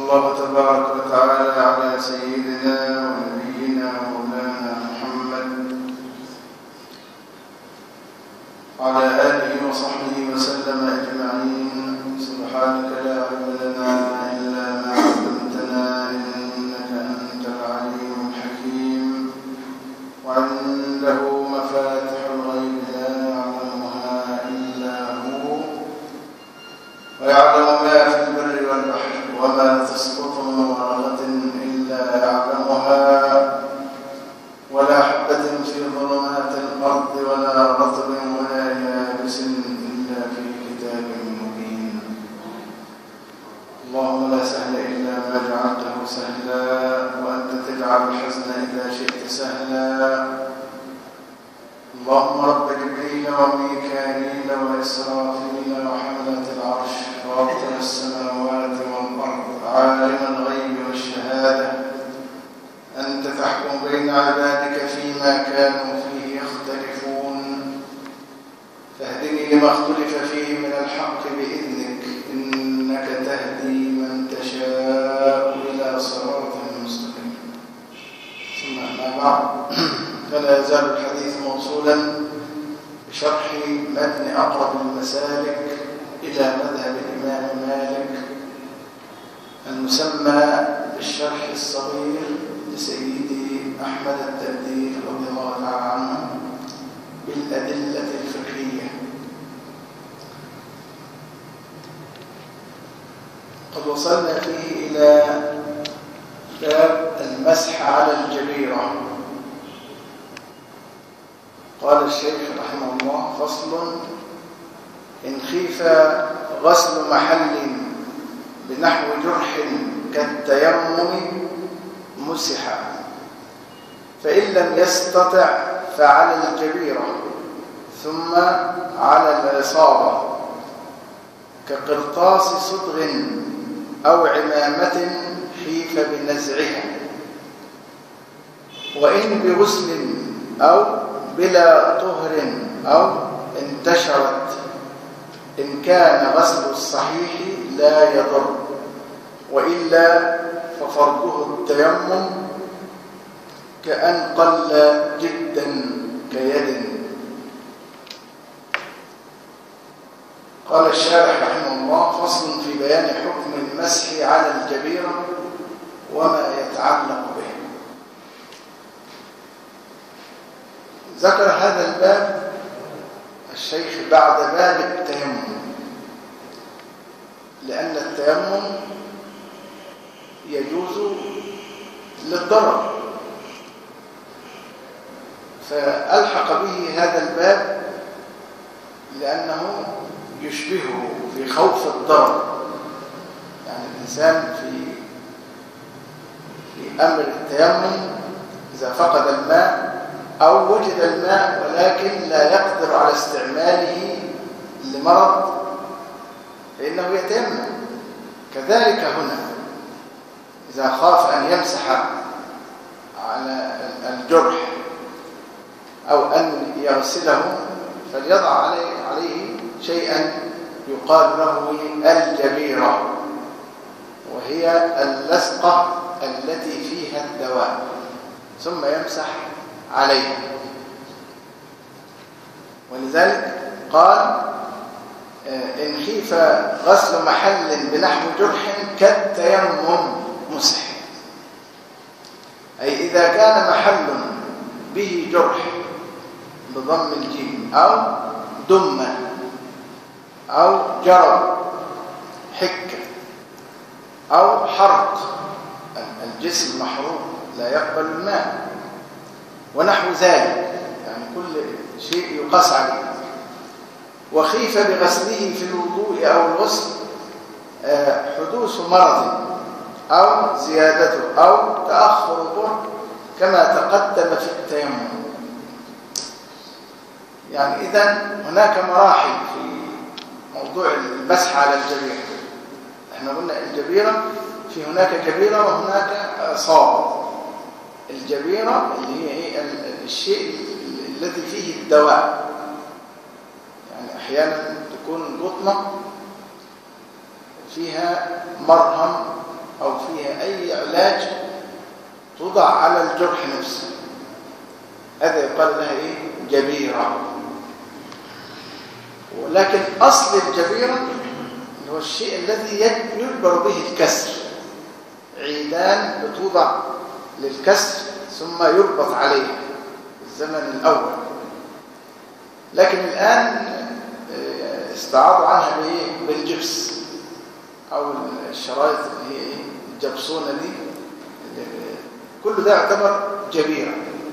الله تبارك وتعالى على سيدنا ونبينا ومولانا محمد وعلى آله وصحبه وسلم أجمعين سبحانك لا علم لنا إلا ما علمتنا إنك أنت العليم الحكيم وعنده مفاتح الغيب لا يعلمها إلا هو ويعلم ما في البر والبحر وما تسقط من ورقة إلا يعلمها ولا حبة في ظلمات الأرض ولا رطب ولا يابس إلا في كتاب مبين اللهم لا سهل إلا ما جعلته سهلا وأنت تجعل الحزن إذا شئت سهلا اللهم رب جبريل وميكائيل وإسرافيل وحملة العرش رابط السماوات والأرض عالم الغيب والشهادة أنت تحكم بين عبادك فيما كانوا فيه يختلفون فاهدني لما اختلف فيه من الحق بإذنك إنك تهدي من تشاء إلى صراط مستقيم ثم أما بعد فلا يزال الحديث موصولا بشرح متن أقرب المسالك إلى مذهب الإمام مالك المسمى بالشرح الصغير لسيدي أحمد التأديب رضي الله تعالى عنه بالأدلة الفقهية قد وصلنا فيه إلى باب المسح على الجبيرة قال الشيخ رحمه الله فصل إن خيف غسل محل بنحو جرح كالتيمم مسح فإن لم يستطع فعلى الجبيرة ثم على العصابة كقرطاس صدغ أو عمامة خيف بنزعها وإن بغسل أو بلا طهر أو انتشرت إن كان غسل الصحيح لا يضر وإلا ففرضه التيمم كأن قل جدا كيد قال الشارح رحمه الله فصل في بيان حكم المسح على الجبيرة وما يتعلق به ذكر هذا الباب الشيخ بعد باب التيمم لأن التيمم يجوز للضرر فألحق به هذا الباب لأنه يشبهه في خوف الضرر يعني الإنسان في في أمر التيمم إذا فقد الماء أو وجد الماء ولكن لا يقدر على استعماله لمرض فإنه يتيمم كذلك هنا إذا خاف أن يمسح على الجرح أو أن يغسله فليضع عليه, عليه شيئا يقال له الجبيرة وهي اللصقة التي فيها الدواء ثم يمسح عليه ولذلك قال إن خيف غسل محل بنحو جرح كالتيمم مسح أي إذا كان محل به جرح بضم الجيم أو دمة أو جرب حكة أو حرق الجسم محروق لا يقبل الماء ونحو ذلك يعني كل شيء يقاس عليه وخيف بغسله في الوضوء أو الغسل حدوث مرض أو زيادته أو تأخر طهر كما تقدم في التيمم يعني إذا هناك مراحل في موضوع المسح على الجبيرة احنا قلنا الجبيرة في هناك جبيرة وهناك صاب الجبيرة اللي هي الشيء الذي فيه الدواء يعني أحيانا تكون قطنة فيها مرهم أو فيها أي علاج توضع على الجرح نفسه هذا يقال لها إيه؟ جبيرة ولكن أصل الجبيرة هو الشيء الذي يجبر به الكسر عيدان بتوضع للكسر ثم يربط عليه في الزمن الأول لكن الآن استعاضوا عنها بايه بالجبس او الشرايط اللي هي ايه الجبسونه دي كل ده يعتبر جبيره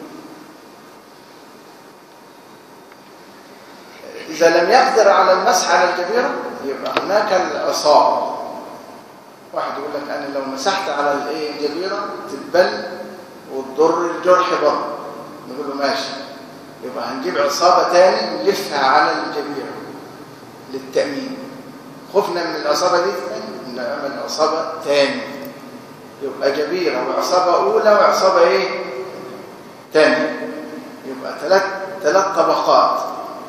اذا لم يقدر على المسح على الجبيره يبقى هناك العصابه واحد يقول لك انا لو مسحت على الايه الجبيره تتبل وتضر الجرح برضه نقول له ماشي يبقى هنجيب عصابه تاني نلفها على الجبيره للتأمين خفنا من العصابة دي نعمل عصابة تاني يبقى جبيرة وعصابة أولى وعصابة إيه تاني يبقى ثلاث ثلاث طبقات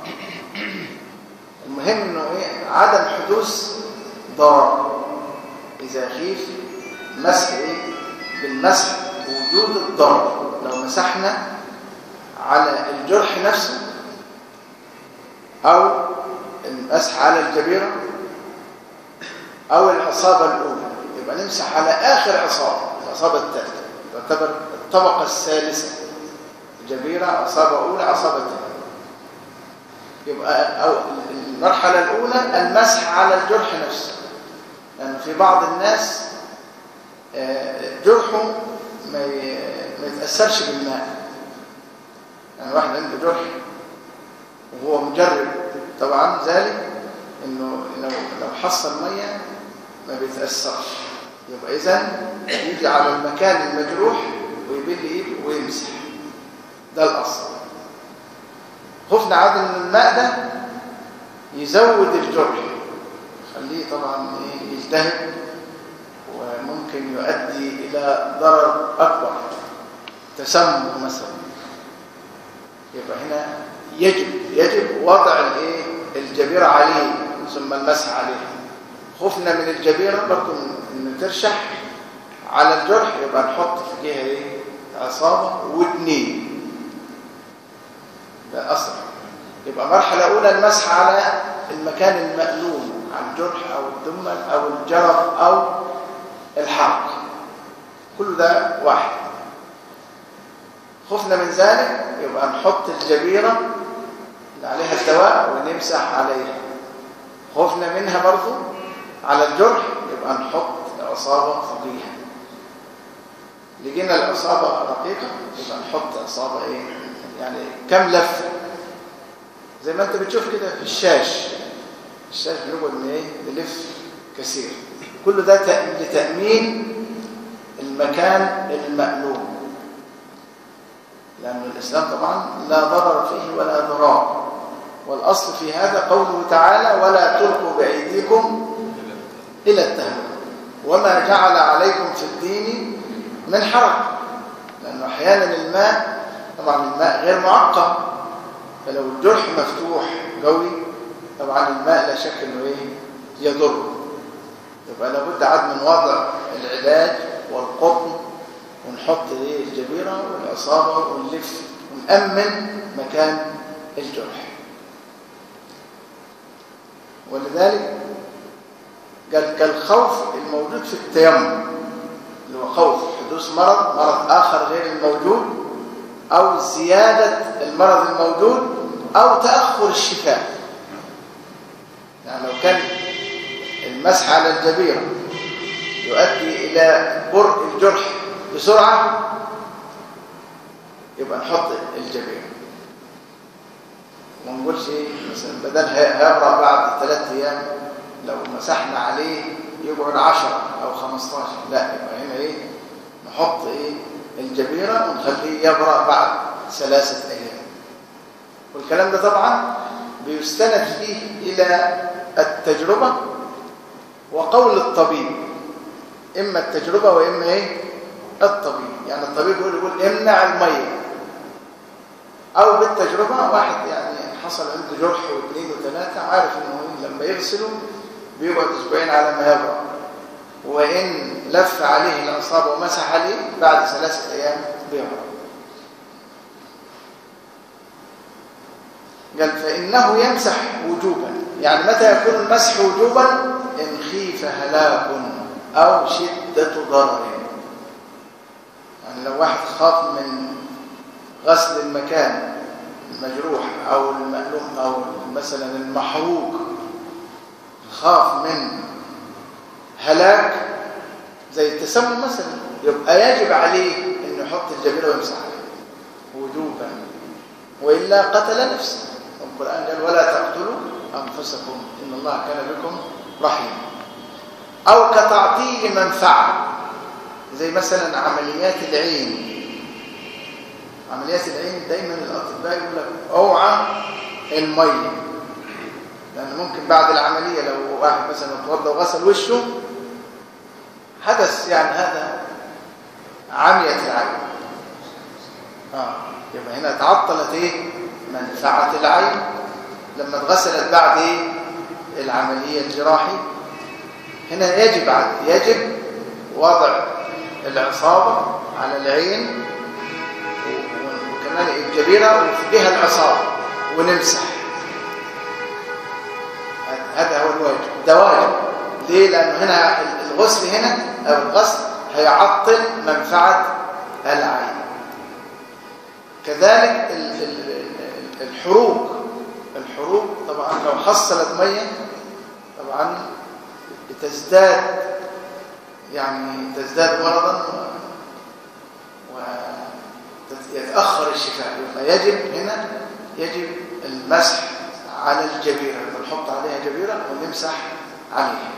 المهم إنه إيه عدم حدوث ضرر إذا خيف مسح إيه بالمسح وجود الضرر لو مسحنا على الجرح نفسه أو المسح على الجبيرة أو العصابة الأولى يبقى نمسح على آخر عصابة العصابة الثالثة تعتبر الطبقة الثالثة الجبيرة عصابة أولى عصابة ثانية يبقى أو المرحلة الأولى المسح على الجرح نفسه لأن يعني في بعض الناس جرحه ما يتأثرش بالماء يعني واحد عنده جرح وهو مجرب طبعا ذلك انه لو لو حصل ميه ما بيتاثرش يبقى اذا يجي على المكان المجروح ويبل ايده ويمسح ده الاصل خفنا عاد ان الماء ده يزود الجرح يخليه طبعا يلتهب وممكن يؤدي الى ضرر اكبر تسمم مثلا يبقى هنا يجب يجب وضع الايه الجبيرة عليه ثم المسح عليه خفنا من الجبيرة برضه ان ترشح على الجرح يبقى نحط في جهه ايه عصابة ودنين ده اصل يبقى مرحلة اولى المسح على المكان المألوم على الجرح او الدمل او الجرح او الحرق كل ده واحد خفنا من ذلك يبقى نحط الجبيرة اللي عليها الدواء ونمسح عليها خفنا منها برضو على الجرح يبقى نحط عصابة فقيهة لقينا العصابة رقيقة يبقى نحط عصابة ايه يعني كم لفة زي ما انت بتشوف كده في الشاش الشاش بنقعد ايه نلف كثير كل ده لتأمين المكان المألوم لأن الإسلام طبعا لا ضرر فيه ولا ضرار والأصل في هذا قوله تعالى ولا تلقوا بأيديكم إلى التهلكة وما جعل عليكم في الدين من حرج لأنه أحيانا الماء طبعا الماء غير معقم فلو الجرح مفتوح قوي طبعا الماء لا شك انه ايه يضر يبقى لابد عاد من وضع العلاج والقطن ونحط ايه الجبيره والعصابه ونلف ونامن مكان الجرح ولذلك قال كالخوف الموجود في التيمم اللي هو خوف حدوث مرض مرض اخر غير الموجود او زياده المرض الموجود او تاخر الشفاء يعني لو كان المسح على الجبيره يؤدي الى برء الجرح بسرعه يبقى نحط الجبيره ما نقولش ايه مثلا بدل هيبرأ بعد ثلاث ايام لو مسحنا عليه يقعد 10 او 15 لا يبقى هنا ايه نحط ايه الجبيره ونخليه يبرأ بعد ثلاثه ايام والكلام ده طبعا بيستند فيه الى التجربه وقول الطبيب اما التجربه واما ايه الطبيب يعني الطبيب يقول يقول امنع الميه او بالتجربه واحد يعني حصل عنده جرح واثنين وثلاثه عارف انه لما يغسله بيقعد اسبوعين على ما يبرأ وإن لف عليه العصابة ومسح عليه بعد ثلاثة أيام بيعرف قال فإنه يمسح وجوبا يعني متى يكون المسح وجوبا إن خيف هلاك أو شدة ضرر يعني لو واحد خاف من غسل المكان المجروح أو المألوم أو مثلا المحروق خاف من هلاك زي التسمم مثلا يبقى يجب عليه انه يحط الجبيره ويمسح عليه وجوبا والا قتل نفسه القران قال ولا تقتلوا انفسكم ان الله كان بكم رحيما او كتعطيل منفعه زي مثلا عمليات العين عمليات العين دايما الاطباء يقول لك اوعى الميه لان ممكن بعد العمليه لو واحد مثلا اتوضى وغسل وشه حدث يعني هذا عمية العين اه يبقى هنا تعطلت ايه منفعه العين لما اتغسلت بعد ايه العمليه الجراحي هنا يجب يجب وضع العصابه على العين وكمان الجبيره وفيها العصابه ونمسح هذا هو الواجب ده واجب ليه لانه هنا الغسل هنا او الغسل هيعطل منفعه العين كذلك الحروق الحروق طبعا لو حصلت ميه طبعا بتزداد يعني تزداد مرضا ويتاخر الشفاء يبقى يجب هنا يجب المسح على الجبيره نحط عليها جبيره ونمسح عليها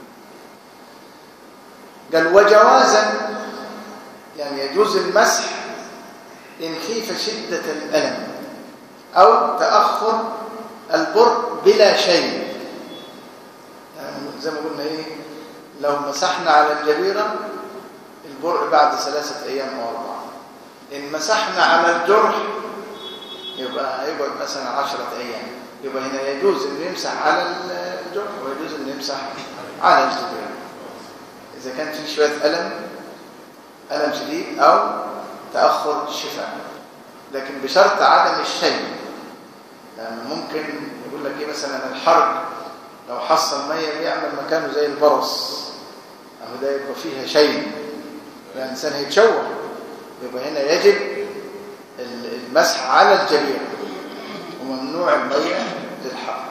قال وجوازا يعني يجوز المسح إن خيف شدة الألم أو تأخر البر بلا شيء يعني زي ما قلنا إيه لو مسحنا على الجبيرة البرء بعد ثلاثة أيام أو أربعة إن مسحنا على الجرح يبقى هيقعد مثلا عشرة أيام يبقى هنا يجوز أن يمسح على الجرح ويجوز أن يمسح على الجبيرة إذا كان في شوية ألم ألم شديد أو تأخر الشفاء لكن بشرط عدم الشيء لأن ممكن يقول لك إيه مثلا الحرق لو حصل مية بيعمل مكانه زي البرص أهو ده يبقى فيها شيء الإنسان هيتشوه يبقى هنا يجب المسح على الجبير وممنوع المية للحرق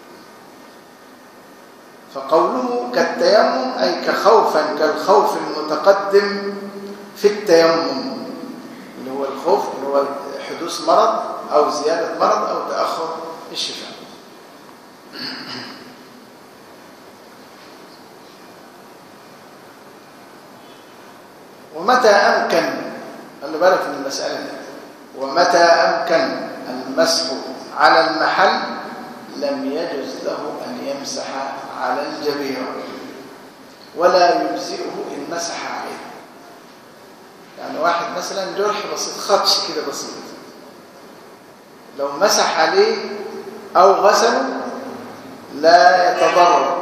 فقوله كالتيمم أي كخوفا كالخوف المتقدم في التيمم اللي هو الخوف اللي هو حدوث مرض أو زيادة مرض أو تأخر الشفاء ومتى أمكن خلي بالك من المسألة دي ومتى أمكن المسح على المحل لم يجز له أن يمسح على الجبيرة ولا يجزئه إن مسح عليه يعني واحد مثلا جرح بسيط خدش كده بسيط لو مسح عليه أو غسله لا يتضرر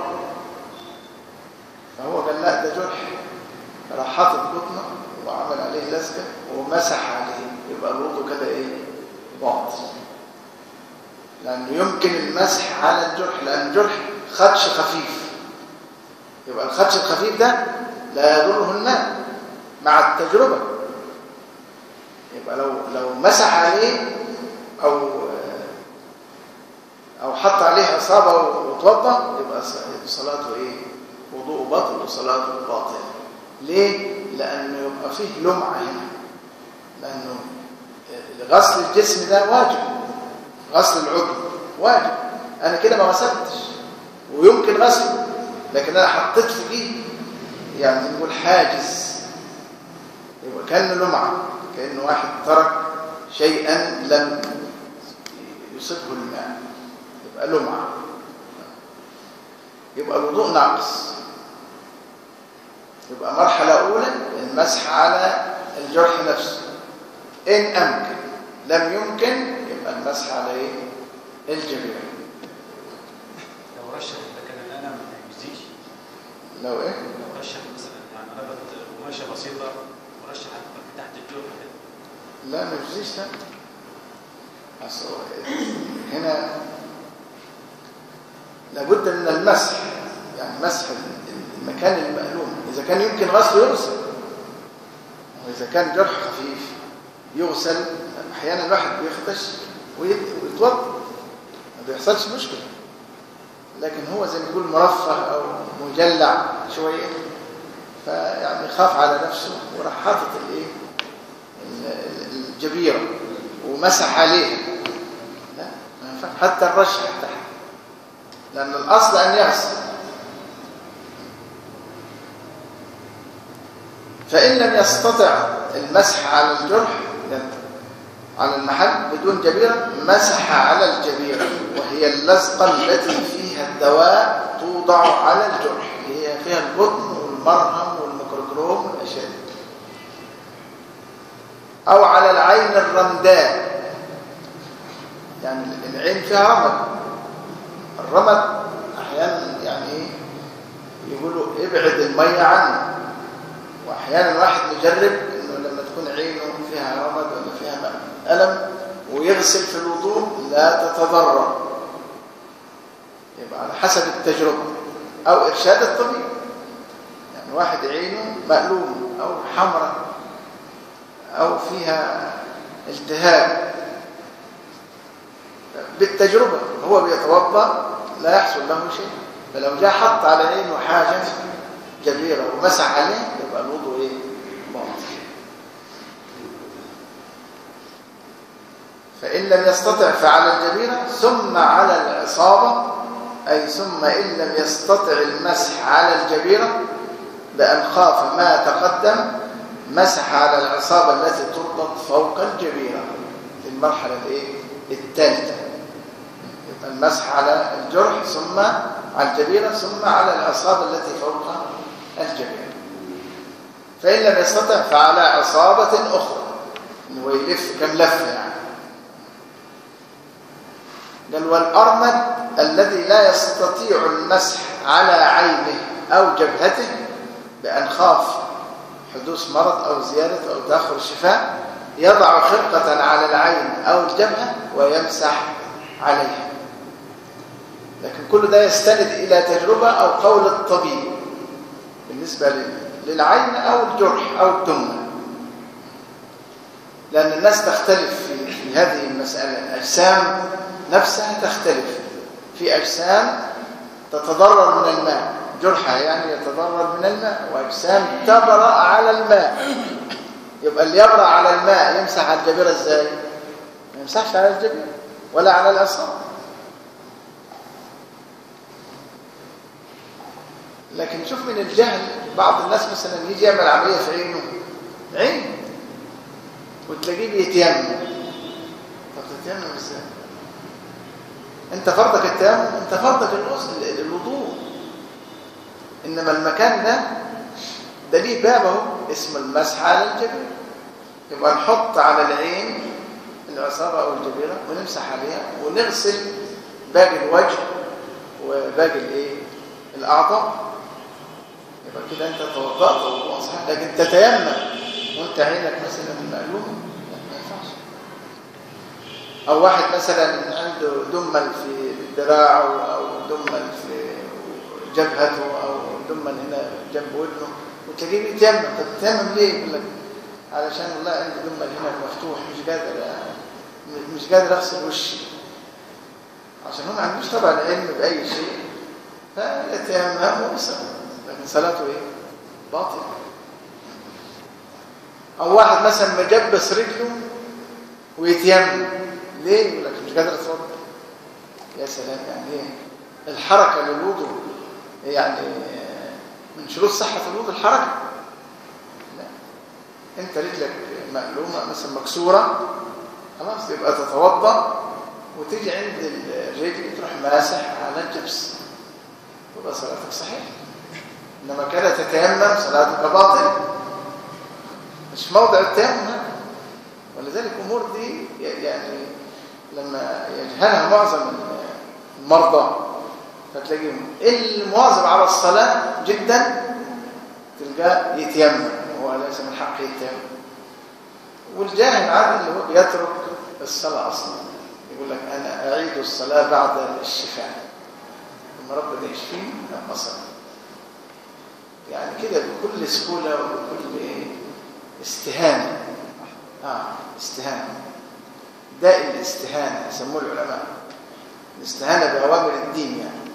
فهو قال لا ده جرح راح حاطط بطنه وعمل عليه لزقه ومسح عليه يبقى الوضوء كده ايه باطل لانه يمكن المسح على الجرح لان الجرح خدش خفيف يبقى الخدش الخفيف ده لا يضره الماء مع التجربه يبقى لو لو مسح عليه او او حط عليه عصابه وتوضا يبقى صلاته ايه وضوء باطل وصلاته باطله ليه لانه يبقى فيه لمعه هنا لانه غسل الجسم ده واجب غسل العضو واجب انا كده ما غسلتش ويمكن غسله لكن انا حطيت فيه يعني نقول حاجز يبقى كانه لمعه كانه واحد ترك شيئا لم يصبه الماء يبقى لمعه يبقى الوضوء ناقص يبقى مرحلة أولى المسح على الجرح نفسه إن أمكن لم يمكن يبقى المسح على إيه؟ الجبيرة لو رشت مكان الألم ما يجزيش لو إيه؟ لو رشت لا ما يجزيش لا أصل هنا لابد من المسح يعني مسح المكان المألوم إذا كان يمكن غسله يغسل وإذا كان جرح خفيف يغسل أحيانا الواحد بيخدش ويتوضا ما بيحصلش مشكلة لكن هو زي ما يقول مرفه أو مجلع شوية فيعني خاف على نفسه وراح حاطط الايه الجبيره ومسح عليها لا ما ينفعش حتى الرش تحت لان الاصل ان يغسل فان لم يستطع المسح على الجرح على المحل بدون جبيره مسح على الجبيره وهي اللزقه التي فيها الدواء توضع على الجرح هي فيها القطن والمرهم والميكروكروم والاشياء دي او على العين الرمداء يعني العين فيها رمد الرمد احيانا يعني ايه يقولوا ابعد الميه عنه واحيانا واحد يجرب انه لما تكون عينه فيها رمد ولا فيها الم ويغسل في الوضوء لا تتضرر يبقى على حسب التجربه او ارشاد الطبيب يعني واحد عينه مألوم او حمراء او فيها التهاب بالتجربه هو بيتوضا لا يحصل له شيء فلو جاء حط على عينه حاجه جبيره ومسح عليه يبقى الوضوء ايه باطل فان لم يستطع فعلى الجبيره ثم على العصابه اي ثم ان لم يستطع المسح على الجبيره بان خاف ما تقدم مسح على العصابه التي تربط فوق الجبيره في المرحله الايه الثالثه يبقى المسح على الجرح ثم على الجبيره ثم على العصابه التي فوق الجبيره فان لم يستطع فعلى عصابه اخرى هو يلف كم لفه يعني قال والارمد الذي لا يستطيع المسح على عينه او جبهته بان خاف حدوث مرض او زياده او تاخر الشفاء يضع خرقه على العين او الجبهه ويمسح عليها لكن كل ده يستند الى تجربه او قول الطبيب بالنسبه للعين او الجرح او الدمه لان الناس تختلف في, في هذه المساله الاجسام نفسها تختلف في اجسام تتضرر من الماء جرحها يعني يتضرر من الماء واجسام تبرا على الماء يبقى اللي يبرا على الماء يمسح على الجبيره ازاي ما يمسحش على الجبيره ولا على العصام لكن شوف من الجهل بعض الناس مثلا يجي يعمل عمليه في عينه عين وتلاقيه بيتيمم طب تتيمم ازاي انت فرضك التيمم انت فرضك الغسل الوضوء انما المكان ده ده ليه باب اهو اسمه المسح على الجبيره يبقى نحط على العين العصابه او الجبيره ونمسح عليها ونغسل باقي الوجه وباقي الايه الاعضاء يبقى كده انت توضأت وضوء صحيح لكن تتيمم وانت عينك مثلا مقلوبه ما ينفعش او واحد مثلا عنده دمل في ذراعه او دمل في جبهته او دمل هنا جنب ودنه وتلاقيه بيتيمم طب بتيمم ليه يقول لك علشان والله عندي دمل هنا مفتوح مش قادر مش قادر اغسل وشي عشان هو ما عندوش طبعا علم باي شيء فيتيمم ويصلي لكن صلاته ايه باطل او واحد مثلا مجبس رجله ويتيمم ليه يقول لك مش قادر اتوضا يا سلام يعني ايه الحركه للوضوء يعني من شروط صحه الوضوء الحركه لا انت رجلك مقلومه مثلا مكسوره خلاص يبقى تتوضا وتيجي عند الرجل تروح ماسح على الجبس تبقى صلاتك صحيحه انما كانت تتيمم صلاتك باطل مش موضع التيمم ولذلك الامور دي يعني لما يجهلها معظم المرضى فتلاقيهم المواظب على الصلاه جدا تلقاه يتيمم وهو ليس من حقه يتيمم والجاهل عادي اللي هو بيترك الصلاة أصلا يقول لك أنا أعيد الصلاة بعد الشفاء لما ربنا يشفيني أبقى أصلي يعني كده بكل سهولة وبكل إيه استهانة آه استهانة ده الاستهانة يسموه العلماء الاستهانة بأوامر الدين يعني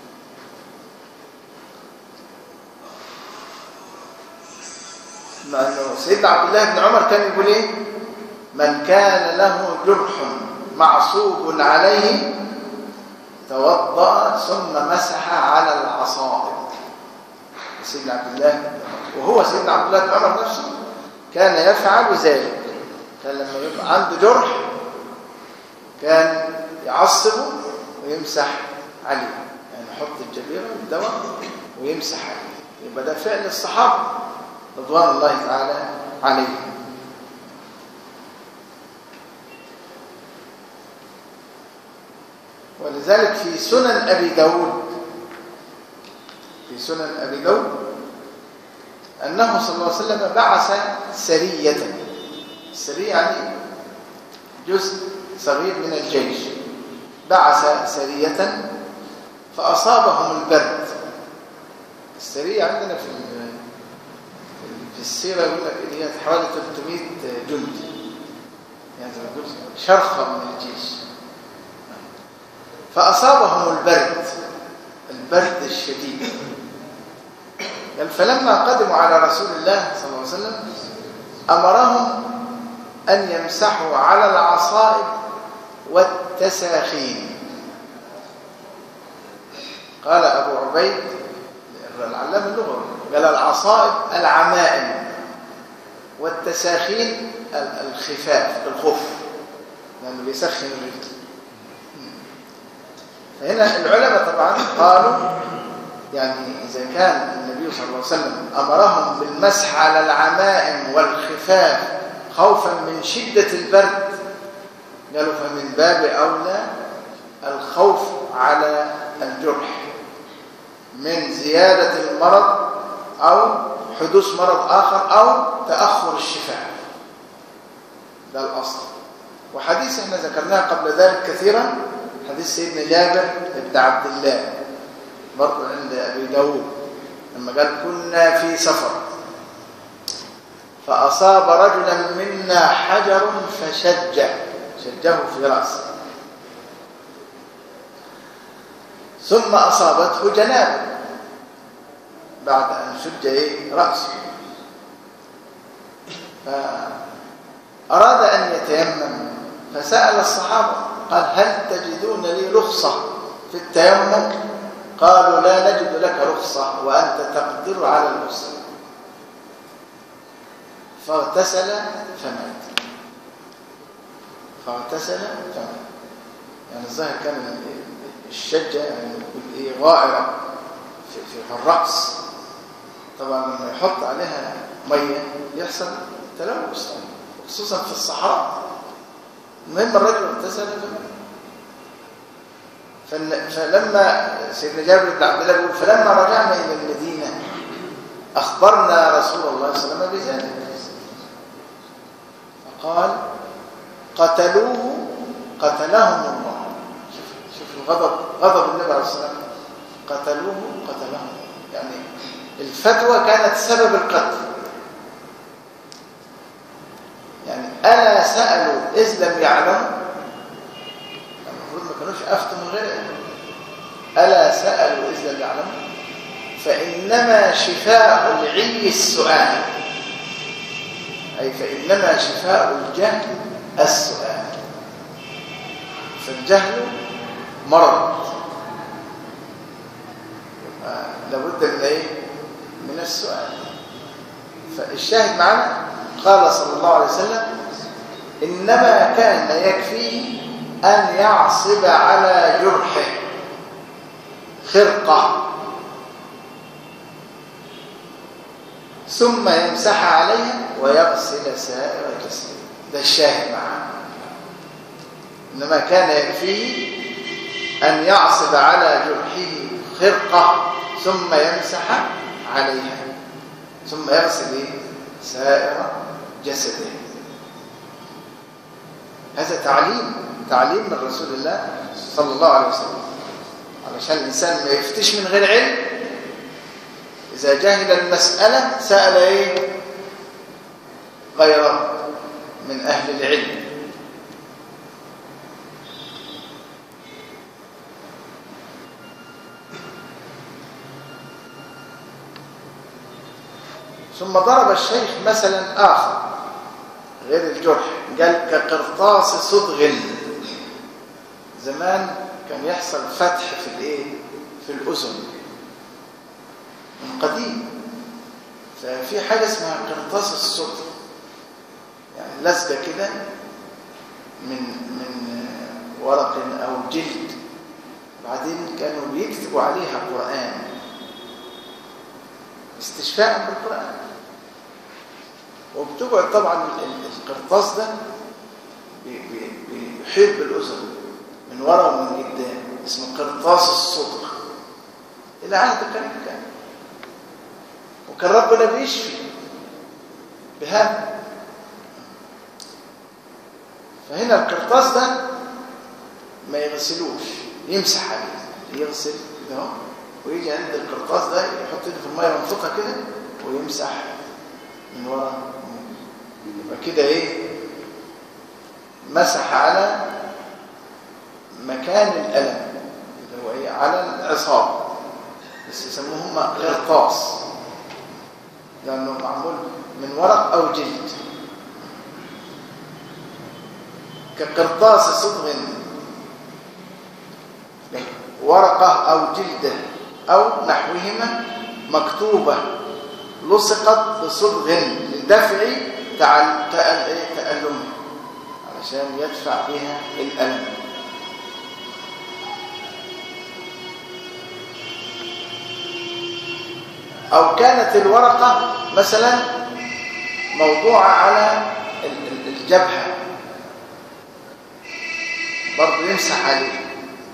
مع انه سيدنا عبد الله بن عمر كان يقول ايه من كان له جرح معصوب عليه توضأ ثم مسح على العصائب سيدنا عبد الله وهو سيدنا عبد الله بن عمر نفسه كان يفعل ذلك كان لما يبقى عنده جرح كان يعصبه ويمسح عليه يعني يحط الجبيرة والدواء ويمسح عليه يبقى ده فعل الصحابة رضوان الله تعالى عليهم ولذلك في سنن أبي داود في سنن أبي داود أنه صلى الله عليه وسلم بعث سرية السرية يعني جزء صغير من الجيش بعث سرية فأصابهم البرد السرية عندنا في في السيرة يقول لك إن هي حوالي 300 جندي يعني شرخة من الجيش فأصابهم البرد البرد الشديد قال فلما قدموا على رسول الله صلى الله عليه وسلم أمرهم أن يمسحوا على العصائب والتساخين قال أبو عبيد العلام اللغوي قال العصائب العمائم والتساخين الخفاف الخف لأنه يعني بيسخن الرجل فهنا العلماء طبعا قالوا يعني إذا كان النبي صلى الله عليه وسلم أمرهم بالمسح على العمائم والخفاف خوفا من شدة البرد قالوا فمن باب أولى الخوف على الجرح من زيادة المرض أو حدوث مرض آخر أو تأخر الشفاء ده الأصل وحديث احنا ذكرناه قبل ذلك كثيرا حديث سيدنا جابر بن عبد الله برضه عند أبي داود لما قال كنا في سفر فأصاب رجلا منا حجر فشجه شجه في رأسه ثم أصابته جنابه بعد أن شج إيه رأسه فأراد أن يتيمم فسأل الصحابة قال هل تجدون لي رخصة في التيمم قالوا لا نجد لك رخصة وأنت تقدر على الغسل فاغتسل فمات فاغتسل فمات يعني الظاهر كان الشجة يعني ايه غائرة في, في الرأس طبعا لما يحط عليها مية يحصل تلوث خصوصا في الصحراء المهم الرجل اغتسل فلما سيدنا جابر بن عبد الله يقول فلما رجعنا الى المدينه اخبرنا رسول الله صلى الله عليه وسلم بذلك فقال قتلوه قتلهم الله شوف شوف الغضب غضب النبي عليه الصلاه والسلام قتلوه قتلهم يعني الفتوى كانت سبب القتل يعني ألا سألوا إذ لم يعلموا المفروض ما كانوش أفتوا من غير ألا سألوا إذ لم يعلموا فإنما شفاء العي السؤال أي فإنما شفاء الجهل السؤال فالجهل مرض لابد من ايه من السؤال فالشاهد معنا قال صلى الله عليه وسلم انما كان يكفيه ان يعصب على جرحه خرقه ثم يمسح عليها ويغسل سائر جسده ده الشاهد معنا انما كان يكفيه ان يعصب على جرحه خرقة ثم يمسح عليها ثم يغسل سائر جسده هذا تعليم تعليم من رسول الله صلى الله عليه وسلم علشان الإنسان ما يفتش من غير علم إذا جهل المسألة سأل إيه غيره من أهل العلم ثم ضرب الشيخ مثلا آخر غير الجرح قال كقرطاس صدغ زمان كان يحصل فتح في الايه في الاذن من قديم ففي حاجه اسمها قرطاس الصدغ يعني لزقه كده من من ورق او جلد بعدين كانوا بيكتبوا عليها قران استشفاء بالقران وبتقعد طبعا القرطاس ده بيحيط بالاذن من ورا ومن قدام اسمه قرطاس الصدق الى عهد الكريم كان وكان ربنا بيشفي بهذا فهنا القرطاس ده ما يغسلوش يمسح عليه يغسل كده اهو ويجي عند القرطاس ده يحط ايده في الميه وينفخها كده ويمسح من ورا يبقى كده ايه مسح على مكان الألم اللي هو ايه على العصاب بس يسموهم قرطاس لأنه معمول من ورق أو جلد كقرطاس صدغ ورقة أو جلدة أو نحوهما مكتوبة لصقت بصدغ لدفع تألمه علشان يدفع بها الألم أو كانت الورقة مثلا موضوعة على الجبهة برضه يمسح عليه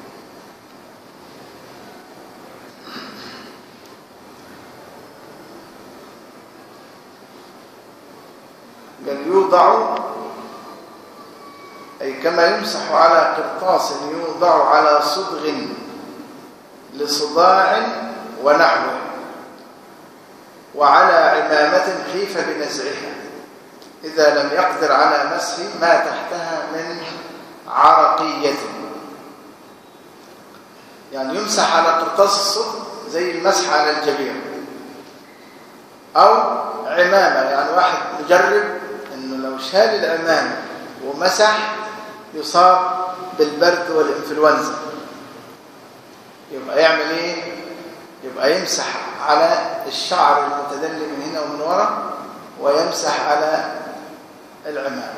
قال يوضع أي كما يمسح على قرطاس يوضع على صدغ لصداع ونحوه وعلى عمامة خيف بنزعها إذا لم يقدر على مسح ما تحتها من عرقية يعني يمسح على قرطاس الصدغ زي المسح على الجبير أو عمامة يعني واحد مجرب انه لو شال العمامة ومسح يصاب بالبرد والانفلونزا يبقى يعمل ايه يبقى يمسح على الشعر المتدلي من هنا ومن ورا ويمسح على العمامة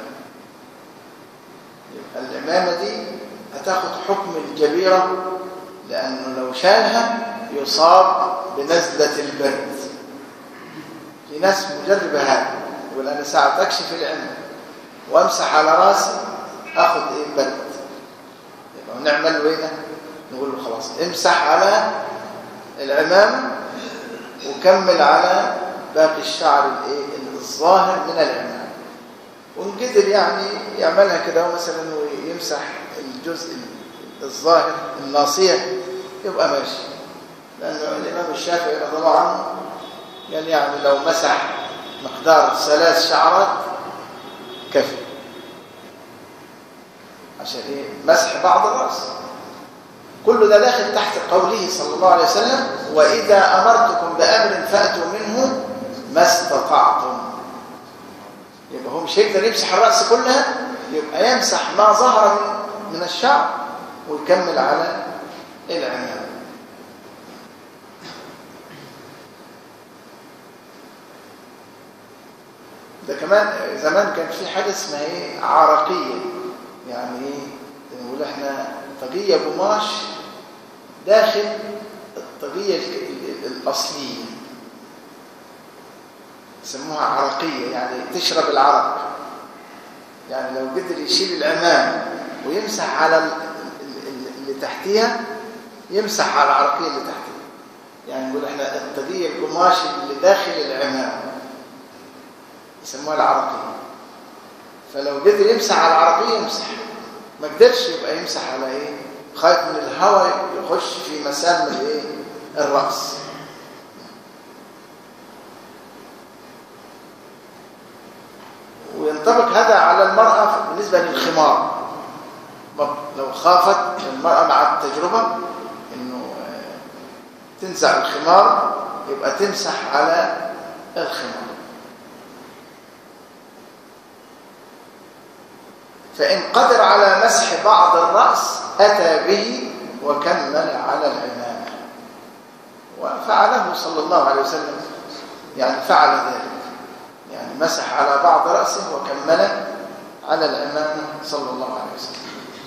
يبقى العمامة دي هتاخد حكم الجبيرة لأنه لو شالها يصاب بنزلة البرد في ناس مجربة هذا يقول أنا ساعة أكشف العمامة وأمسح على راسي أخذ إيه برد يبقى نعمل له إيه نقول له خلاص امسح على العمامة وكمل على باقي الشعر الايه الظاهر من العمامة وان قدر يعني يعملها كده مثلا ويمسح الجزء الظاهر الناصية يبقى ماشي لأنه الإمام الشافعي رضي الله عنه قال يعني لو مسح مقدار ثلاث شعرات كفي عشان ايه مسح بعض الرأس كل ده داخل تحت قوله صلى الله عليه وسلم وإذا أمرتكم بأمر فأتوا منه ما استطعتم يبقى هو مش هيقدر يمسح الرأس كلها يبقى يمسح ما ظهر من, من الشعر ويكمل على العمامة ده كمان زمان كان في حاجة اسمها ايه عرقية يعني ايه نقول احنا طاقية قماش داخل الطاقية الأصلية يسموها عرقية يعني تشرب العرق يعني لو قدر يشيل العمام ويمسح على اللي تحتيها يمسح على العرقية اللي تحتيها يعني نقول احنا الطاقية القماش اللي داخل العمام يسموها العرقية فلو قدر يمسح على العربية يمسح ما قدرش يبقى يمسح على ايه خايف من الهواء يخش في مسام الايه الرأس وينطبق هذا على المرأة بالنسبة للخمار لو خافت المرأة مع التجربة انه تنزع الخمار يبقى تمسح على الخمار فإن قدر على مسح بعض الرأس أتى به وكمل على العمامة وفعله صلى الله عليه وسلم يعني فعل ذلك يعني مسح على بعض رأسه وكمل على العمامة صلى الله عليه وسلم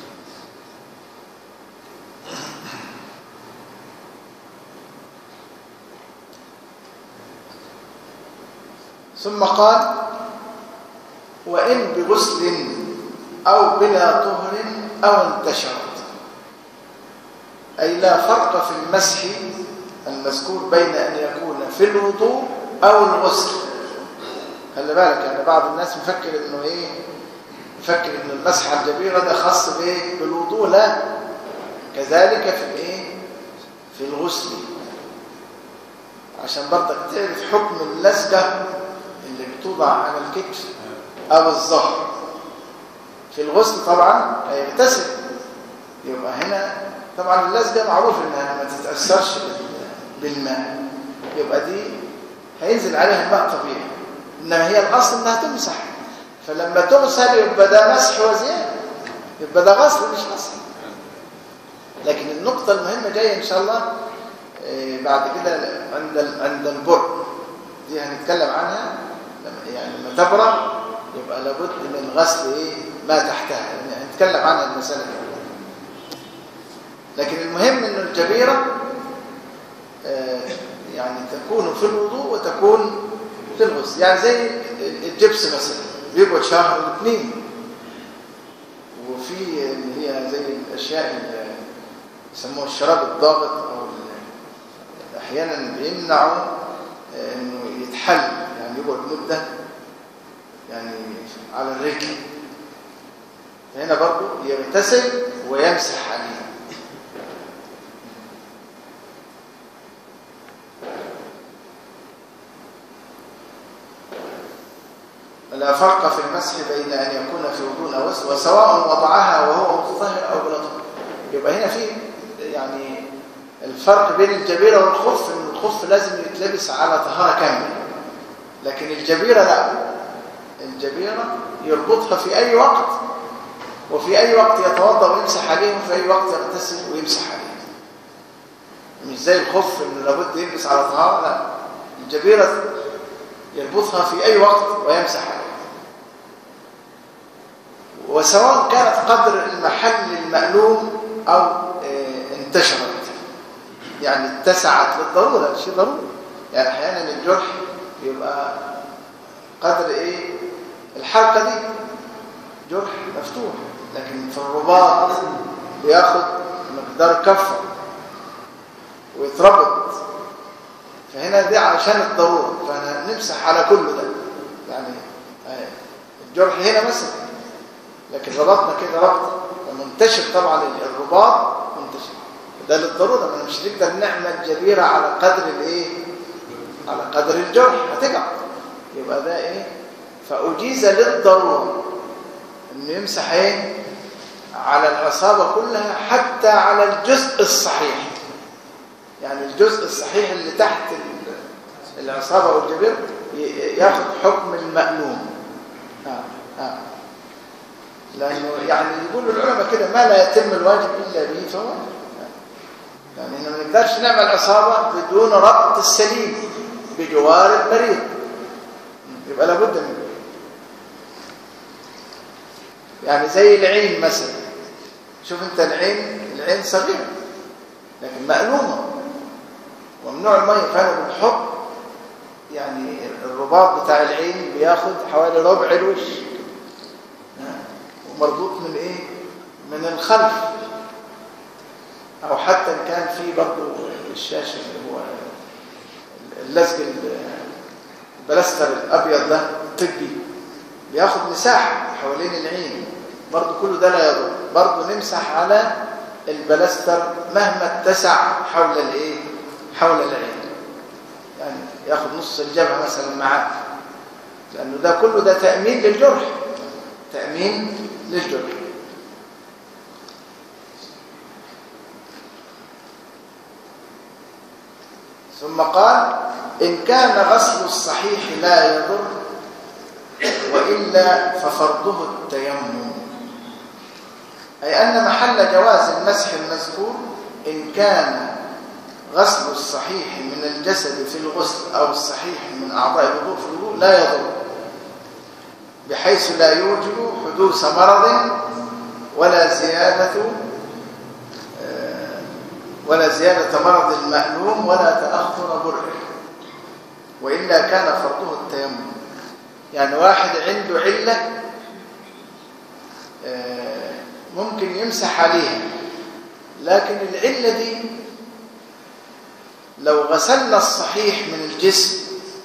ثم قال وإن بغسل أو بلا طهر أو انتشرت أي لا فرق في المسح المذكور بين أن يكون في الوضوء أو الغسل خلي بالك يعني بعض الناس مفكر إنه إيه مفكر إن المسح على الجبيرة ده خاص بإيه بالوضوء لا كذلك في الإيه في الغسل عشان برضك تعرف حكم اللزقة اللي بتوضع على الكتف أو الظهر في الغسل طبعا هيغتسل يبقى هنا طبعا اللزقه معروف انها ما تتاثرش بالماء يبقى دي هينزل عليها الماء طبيعي انما هي الاصل انها تمسح فلما تغسل يبقى ده مسح وزياده يبقى ده غسل مش غسل لكن النقطه المهمه جايه ان شاء الله بعد كده عند عند البر دي هنتكلم عنها يعني لما تبرد يبقى لابد من غسل ايه ما تحتها يعني هنتكلم عنها المسألة دي لكن المهم ان الجبيرة آه يعني تكون في الوضوء وتكون في الغسل يعني زي الجبس مثلا بيقعد شهر واثنين وفي اللي هي زي الاشياء اللي يسموها الشراب الضاغط او احيانا بيمنعوا انه يتحل يعني يقعد مده يعني على الرجل هنا برضو يغتسل ويمسح عليه لا فرق في المسح بين أن يكون في وضوء أو وسط وسواء وضعها وهو متطهر أو بلا طهر يبقى هنا في يعني الفرق بين الجبيرة والخف ان الخف لازم يتلبس على طهارة كاملة لكن الجبيرة لا الجبيرة يربطها في أي وقت وفي أي وقت يتوضا ويمسح عليه وفي أي وقت يغتسل ويمسح عليه مش زي الخف انه لابد يلبس على طهارة لا الجبيرة يربطها في أي وقت ويمسح عليه وسواء كانت قدر المحل المألوم أو انتشرت يعني اتسعت للضرورة شيء ضروري يعني أحيانا الجرح يبقى قدر إيه الحلقة دي جرح مفتوح لكن في الرباط بياخد مقدار كفة ويتربط فهنا دي عشان الضرورة فنمسح على كل ده يعني الجرح هنا مثلا لكن ربطنا كده ربط منتشر طبعا الرباط منتشر ده للضرورة ما مش نقدر نعمل جبيرة على قدر الايه على قدر الجرح هتقع يبقى ده ايه فأجيز للضرورة انه يمسح ايه على العصابة كلها حتى على الجزء الصحيح يعني الجزء الصحيح اللي تحت العصابة والجبير ياخذ حكم المألوم آه آه. لأنه يعني يقول العلماء كده ما لا يتم الواجب إلا به فهو يعني إنه ما نقدرش نعمل عصابة بدون ربط السليم بجوار المريض يبقى لابد منه يعني زي العين مثلا شوف انت العين العين صغيرة لكن مألومة وممنوع المية فانا بنحط يعني الرباط بتاع العين بياخد حوالي ربع الوش ومربوط من ايه من الخلف او حتى ان كان في برضه الشاشه اللي هو اللزق البلاستر الابيض ده الطبي بياخد مساحه حوالين العين برضه كله ده لا يضر برضه نمسح على البلاستر مهما اتسع حول الايه حول العين يعني ياخد نص الجبهه مثلا معاه لانه ده كله ده تامين للجرح تامين للجرح ثم قال إن كان غسل الصحيح لا يضر وإلا ففرضه التيمم أي أن محل جواز المسح المذكور إن كان غسل الصحيح من الجسد في الغسل أو الصحيح من أعضاء الوضوء في الوضوء لا يضر بحيث لا يوجب حدوث مرض ولا زيادة ولا زيادة مرض المألوم ولا تأخر برئه وإلا كان فرضه التيمم يعني واحد عنده علة ممكن يمسح عليها لكن العلة دي لو غسلنا الصحيح من الجسم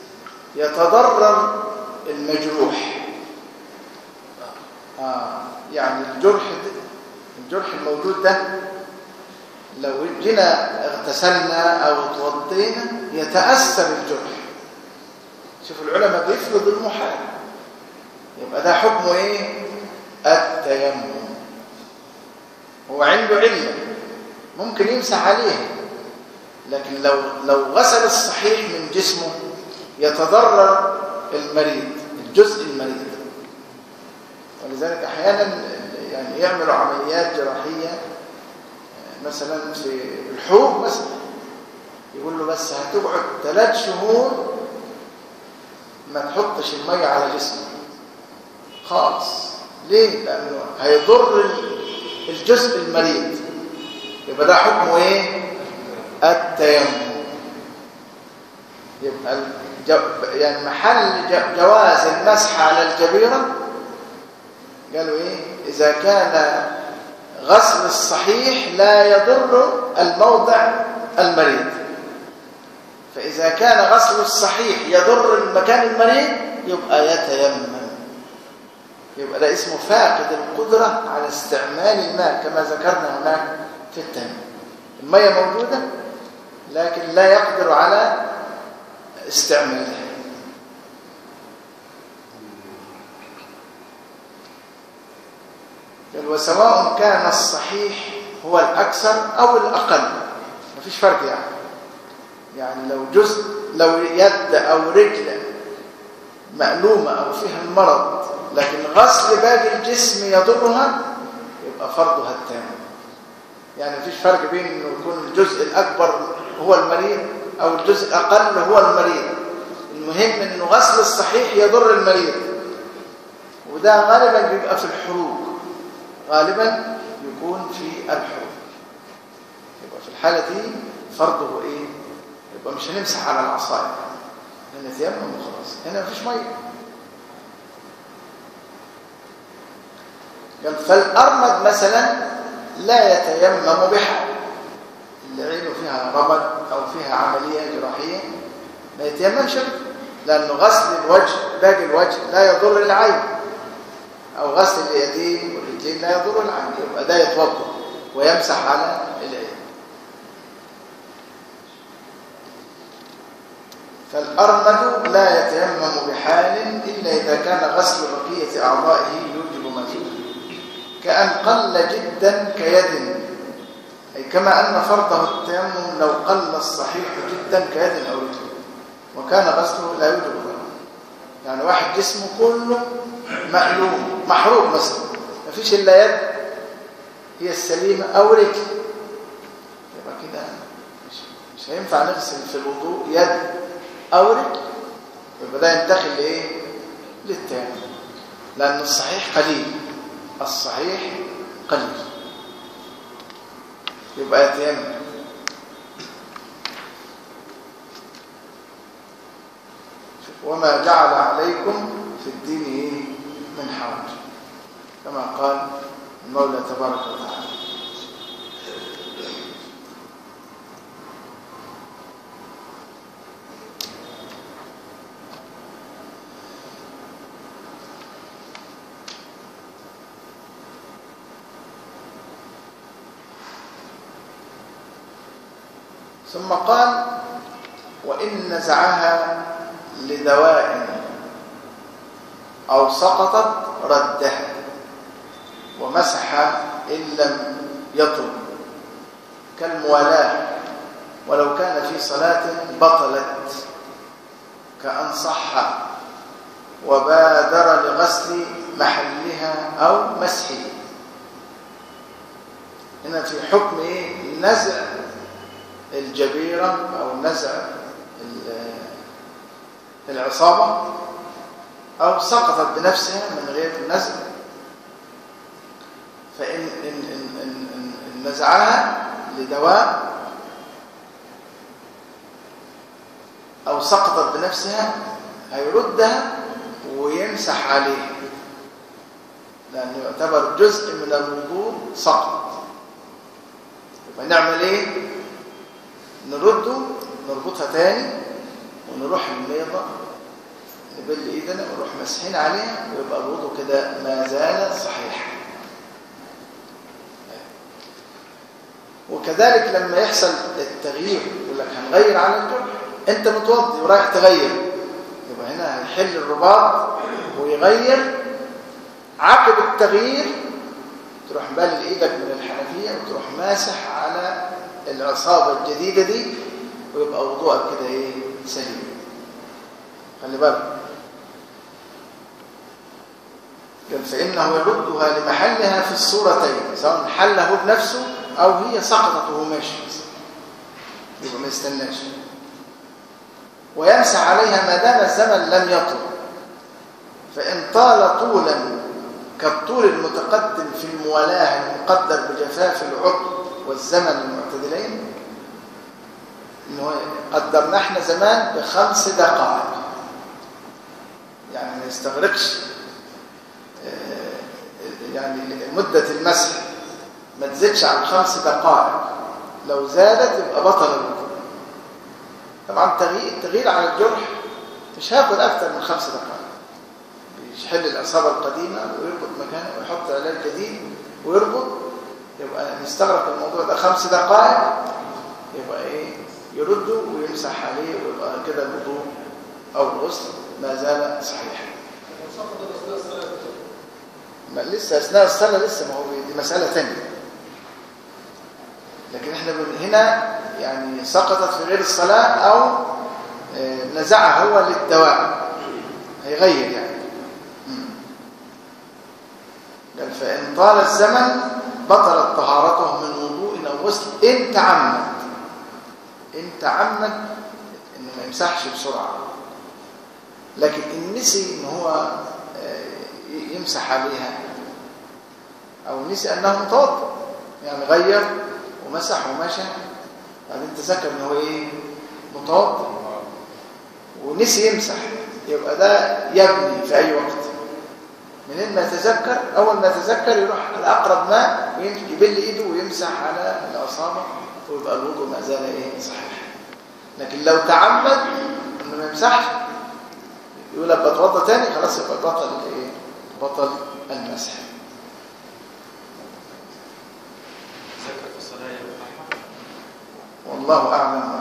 يتضرر المجروح آه يعني الجرح الجرح الموجود ده لو جينا اغتسلنا او توضينا يتاثر الجرح شوف العلماء بيفرض المحال يبقى ده حكمه ايه التيمم هو عنده عله ممكن يمسح عليها لكن لو لو غسل الصحيح من جسمه يتضرر المريض الجزء المريض ولذلك احيانا يعني يعملوا عمليات جراحيه مثلا في الحوض مثلا يقول له بس هتقعد ثلاث شهور ما تحطش المية على جسمك خالص ليه؟ لأنه هيضر الجزء المريض يبقى ده حكمه ايه؟ التيمم يبقى الجو... يعني محل جواز المسح على الجبيرة قالوا ايه؟ إذا كان غسل الصحيح لا يضر الموضع المريض فإذا كان غسل الصحيح يضر المكان المريض يبقى يتيمم يبقى ده اسمه فاقد القدرة على استعمال الماء كما ذكرنا هناك في التيمم المية موجودة لكن لا يقدر على استعمالها وسواء كان الصحيح هو الأكثر أو الأقل مفيش فرق يعني يعني لو جزء لو يد أو رجل مألومة أو فيها المرض لكن غسل باقي الجسم يضرها يبقى فرضها التام يعني مفيش فرق بين انه يكون الجزء الأكبر هو المريض أو الجزء الأقل هو المريض المهم انه غسل الصحيح يضر المريض وده غالبا بيبقى في الحروق غالبا يكون في الحروب يبقى في الحالة دي فرضه ايه يبقى مش هنمسح على العصاية هنتيمم وخلاص هنا مفيش ميه قال فالأرمد مثلا لا يتيمم بحال اللي عينه فيها رمد أو فيها عملية جراحية ما يتيممش لأنه غسل الوجه باقي الوجه لا يضر العين أو غسل اليدين والرجلين لا يضر العين يبقى ده يتوضا ويمسح على العين فالأرمد لا يتيمم بحال إلا إذا كان غسل بقية أعضائه يوجب ما فيه كأن قل جدا كيد أي كما أن فرضه التيمم لو قل الصحيح جدا كيد أو رجل وكان غسله لا يوجب ذلك يعني واحد جسمه كله مألوم محروق مثلا ما فيش إلا يد هي السليمة أو رجل يبقى كده مش, مش هينفع نغسل في الوضوء يد أو رجل يبقى ده ينتقل لإيه؟ للتيمم لأن الصحيح قليل الصحيح قليل يبقى يتيمم وما جعل عليكم في الدين من حرج كما قال المولى تبارك وتعالى ثم قال وإن نزعها لدواء أو سقطت ردها ومسح إن لم يطل كالموالاة ولو كان في صلاة بطلت كأن صح وبادر لغسل محلها أو مسحه هنا في حكم إيه؟ نزع الجبيرة أو نزع العصابة أو سقطت بنفسها من غير نزع فإن إن إن إن إن نزعها لدواء أو سقطت بنفسها هيردها ويمسح عليها لأنه يعتبر جزء من الوضوء سقط يبقى نعمل إيه؟ نرده نربطها تاني ونروح الميضة نبل إيدنا ونروح مسحين عليها ويبقى الوضوء كده ما زال صحيح وكذلك لما يحصل التغيير يقول لك هنغير على الجرح انت متوضي ورايح تغير يبقى هنا هيحل الرباط ويغير عقب التغيير تروح بالي ايدك من الحنفيه وتروح ماسح على العصابه الجديده دي ويبقى وضوءك كده ايه سليم خلي بالك قال فانه يردها لمحلها في الصورتين سواء حله بنفسه او هي سقطت وهو ماشي يبقى ما يستناش ويمسح عليها ما دام الزمن لم يطل فإن طال طولا كالطول المتقدم في الموالاه المقدر بجفاف العضو والزمن المعتدلين إنه قدرنا احنا زمان بخمس دقائق يعني ما يستغرقش يعني مدة المسح ما تزيدش عن خمس دقائق لو زادت يبقى بطل الوضوء طبعا التغيير التغيير على الجرح مش هياخد اكتر من خمس دقائق بيحل الاصابه القديمه ويربط مكانه ويحط علاج جديد ويربط يبقى نستغرق الموضوع ده خمس دقائق يبقى ايه يرده ويمسح عليه ويبقى كده الوضوء او الغسل ما زال صحيحا ما لسه اثناء الصلاه لسه ما هو دي مساله ثانيه لكن احنا هنا يعني سقطت في غير الصلاة أو نزعها هو للدواء هيغير يعني قال فإن طال الزمن بطلت طهارته من وضوء أو غسل إن تعمد إن تعمد إنه ما يمسحش بسرعة لكن إن نسي إن هو يمسح عليها أو نسي أنه متوضأ يعني غير ومسح ومشى بعدين تذكر ان هو ايه متوضئ ونسي يمسح يبقى ده يبني في اي وقت منين ما يتذكر اول ما يتذكر يروح على اقرب ماء ويبل ايده ويمسح على الاصابع ويبقى الوضوء ما زال ايه صحيح لكن لو تعمد انه ما يمسحش يقول لك بتوضى تاني خلاص يبقى بطل ايه بطل المسح والله أعلم